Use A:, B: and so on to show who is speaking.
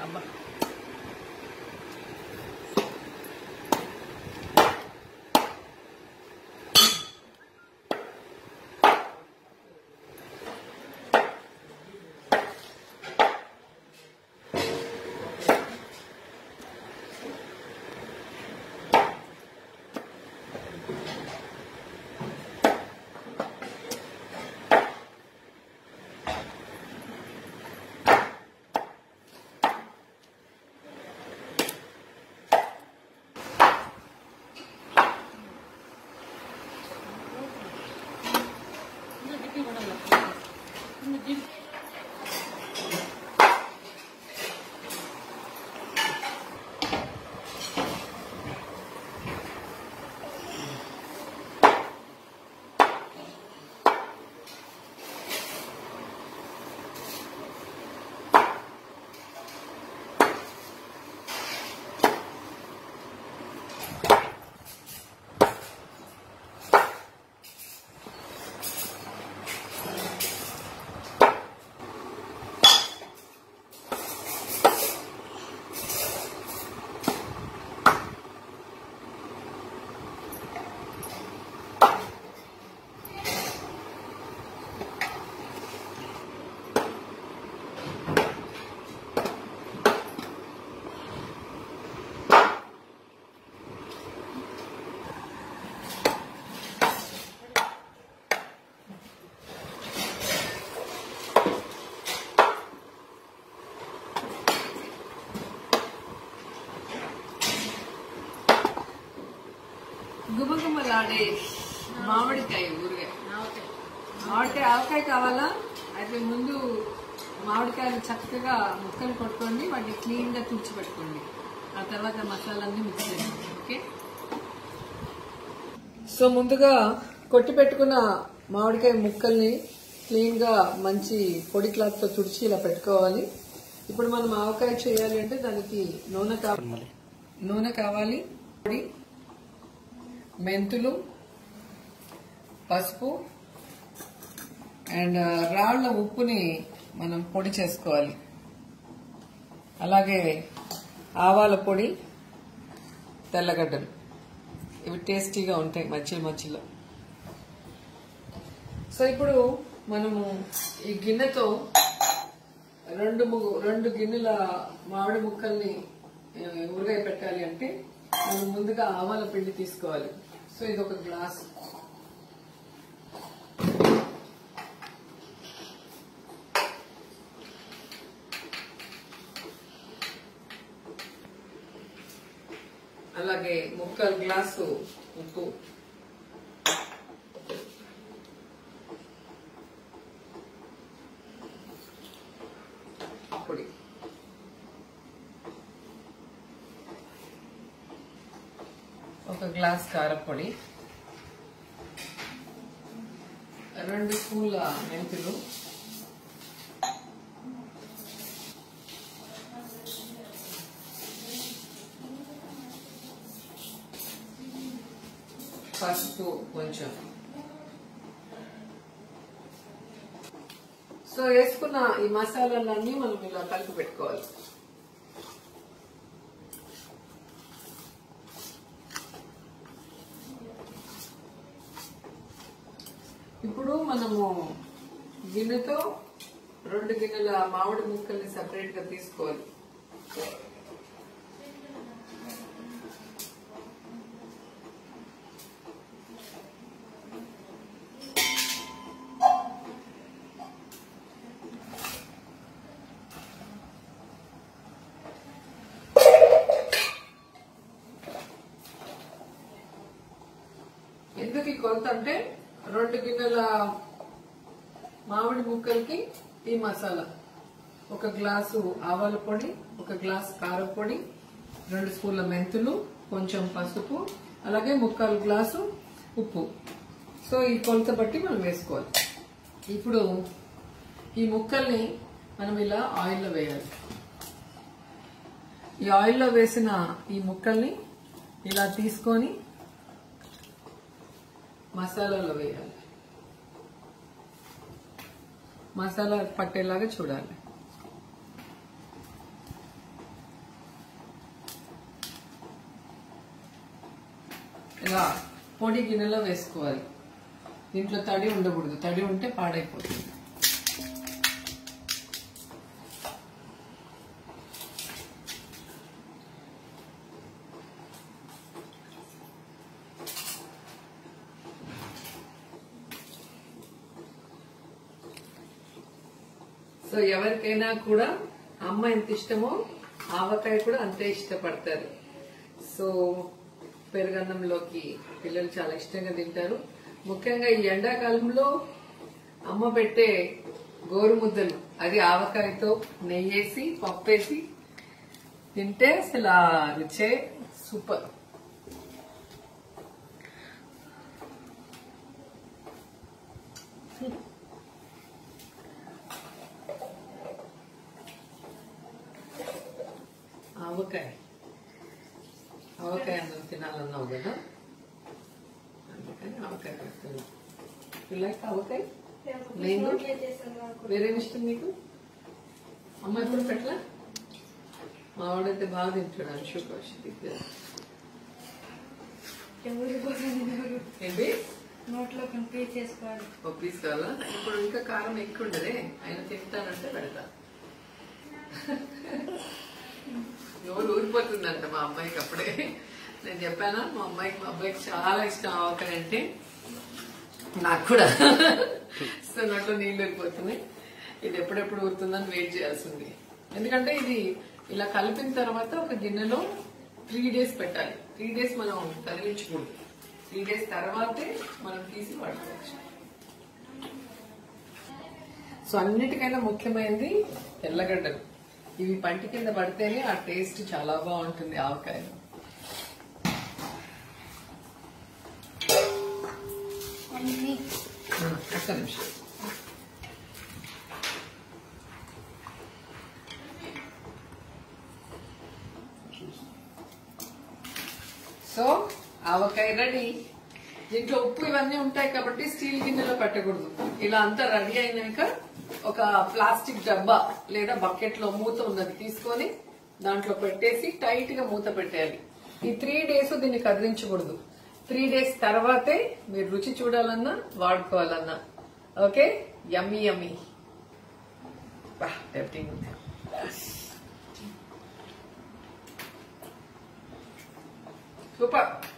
A: అబ్బా గుమగుమలాడే మామిడికాయ ఊరగాయ మామిడికాయ ఆవకాయ కావాలా అయితే ముందు మామిడికాయలు చక్కగా ముక్కలు కొట్టుకోండి వాటిని క్లీన్ గా తుడిచి పెట్టుకోండి ఆ తర్వాత మసాలాన్ని మిక్స్ చేయండి ఓకే సో ముందుగా కొట్టి పెట్టుకున్న మామిడికాయ ముక్కల్ని క్లీన్ గా మంచి పొడి క్లాత్ తో తుడిచి ఇలా పెట్టుకోవాలి ఇప్పుడు మనం ఆవకాయ చేయాలి అంటే దానికి నూనె కావాలి నూనె కావాలి పొడి మెంతులు పసుపు అండ్ రాళ్ల ఉప్పుని మనం పొడి చేసుకోవాలి అలాగే ఆవాల పొడి తెల్లగడ్డలు ఇవి టేస్టీగా ఉంటాయి మధ్య మధ్యలో సో ఇప్పుడు మనము ఈ గిన్నెతో రెండు ము- రెండు గిన్నెల మామిడి ముక్కల్ని ఆ, ఊరగాయ పెట్టాలి అంటే మనం ముందుగా ఆవాల పిండి తీసుకోవాలి సో ఇది ఒక గ్లాస్ అలాగే ముక్కలు గ్లాసు ఉప్పు పొడి ఒక గ్లాస్ కారపొడి రెండు స్పూన్ల మెంతులు పసుపు కొంచెం సో వేసుకున్న ఈ మసాలాలన్నీ మనం ఇలా కలిపి పెట్టుకోవాలి ఇప్పుడు మనము గిన్నెతో రెండు గిన్నెల మామిడి ముక్కల్ని సెపరేట్ గా తీసుకోవాలి ఎందుకు ఈ కొలత అంటే రెండు గిన్నెల మామిడి ముక్కలకి ఈ మసాలా ఒక గ్లాసు ఆవాల పొడి ఒక గ్లాస్ కారం పొడి రెండు స్పూన్ల మెంతులు కొంచెం పసుపు అలాగే ముక్కాలు గ్లాసు ఉప్పు సో ఈ కొలత బట్టి మనం వేసుకోవాలి ఇప్పుడు ఈ ముక్కల్ని మనం ఇలా ఆయిల్లో వేయాలి ఈ ఆయిల్లో వేసిన ఈ ముక్కల్ని ఇలా తీసుకొని మసాలాలో వేయాలి మసాలా పట్టేలాగా చూడాలి పొడి గిన్నెలో వేసుకోవాలి దీంట్లో తడి ఉండకూడదు తడి ఉంటే పాడైపోతుంది సో ఎవరికైనా కూడా అమ్మ ఎంత ఇష్టమో ఆవకాయ కూడా అంతే ఇష్టపడతారు సో పెరుగన్నంలోకి పిల్లలు చాలా ఇష్టంగా తింటారు ముఖ్యంగా ఈ ఎండాకాలంలో అమ్మ పెట్టే గోరు ముద్దలు అది ఆవకాయతో నెయ్యేసి పప్పేసి తింటే అసలు ఆ రుచే సూపర్ ఆవకాయ ఆవకాయ అన్నం తినాలన్నావు కదా అందుకని ఆవకాయ పెడుతుంది లైక్ ఆవకాయ లేదు వేరేం ఇష్టం నీకు అమ్మ ఎప్పుడు పెట్టలా మా వాడైతే బాగా తింటాడు అంశు కౌశిక్ ఏంటి
B: నోట్లో కంపీ చేసుకోవాలి
A: ఒక పీస్ కావాలా ఇప్పుడు ఇంకా కారం ఎక్కువ ఉండదే ఆయన తింటానంటే పెడతా నోరు ఊరిపోతుందంట మా అమ్మాయికి అప్పుడే నేను చెప్పానా మా అమ్మాయికి మా అబ్బాయికి చాలా ఇష్టం ఆవకాయ అంటే నాకు కూడా సో నోట్లో నీళ్ళు ఊరిపోతున్నాయి ఇది ఎప్పుడెప్పుడు ఊరుతుందని వెయిట్ చేయాల్సింది ఎందుకంటే ఇది ఇలా కలిపిన తర్వాత ఒక గిన్నెలో త్రీ డేస్ పెట్టాలి త్రీ డేస్ మనం తరలించకూడదు త్రీ డేస్ తర్వాతే మనం తీసి వాడుకోవచ్చు సో అన్నిటికైనా ముఖ్యమైనది తెల్లగడ్డలు ఇవి పంటి కింద పడితేనే ఆ టేస్ట్ చాలా బాగుంటుంది ఆవకాయలో
B: అన్ని
A: ఆ, ఒక్క నిమిషం సో ఆవకాయ రెడీ దీంట్లో ఉప్పు ఇవన్నీ ఉంటాయి కాబట్టి స్టీల్ గిన్నెలో పెట్టకూడదు ఇలా అంతా రెడీ అయినాక ఒక ప్లాస్టిక్ డబ్బా లేదా బకెట్ లో మూత ఉన్నది తీసుకొని దాంట్లో పెట్టేసి టైట్ గా మూత పెట్టేయాలి ఈ త్రీ డేస్ దీన్ని కదిలించకూడదు త్రీ డేస్ తర్వాతే మీరు రుచి చూడాలన్నా వాడుకోవాలన్నా ఓకే యమ్మీ యమ్మీ బా టెంప్టింగ్ ఉంది సూపర్